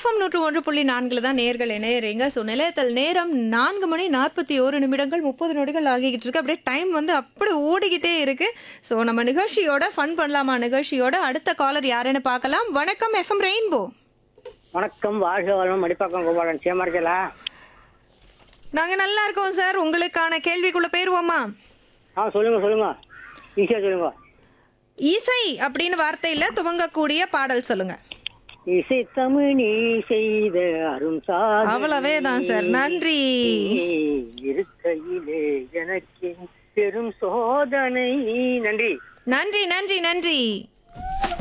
FM நூற்று ஒன்று புள்ளி நான்குல தான் நேர்கள் இணையறீங்க ஸோ நிலையத்தில் நேரம் நான்கு மணி நாற்பத்தி ஒரு நிமிடங்கள் முப்பது நொடிகள் ஆகிக்கிட்டு இருக்கு அப்படியே டைம் வந்து அப்படி ஓடிக்கிட்டே இருக்கு ஸோ நம்ம நிகழ்ச்சியோட ஃபன் பண்ணலாமா நிகழ்ச்சியோட அடுத்த காலர் யாருன்னு பார்க்கலாம் வணக்கம் எஃப்எம் ரெயின்போ வணக்கம் வாழ்க வளம் மடிப்பாக்கம் கோபாலன் சேமா இருக்கலா நாங்கள் நல்லா இருக்கோம் சார் உங்களுக்கான கேள்விக்குள்ள போயிருவோமா ஆ சொல்லுங்க சொல்லுங்க ஈஸியா சொல்லுங்க இசை அப்படின்னு வார்த்தையில துவங்கக்கூடிய பாடல் சொல்லுங்க இசை தமிழ் நீ செய்த அரும் சாதனை அவ்வளவே தான் சார் நன்றி இருக்கையிலே எனக்கு பெரும் சோதனை நன்றி நன்றி நன்றி நன்றி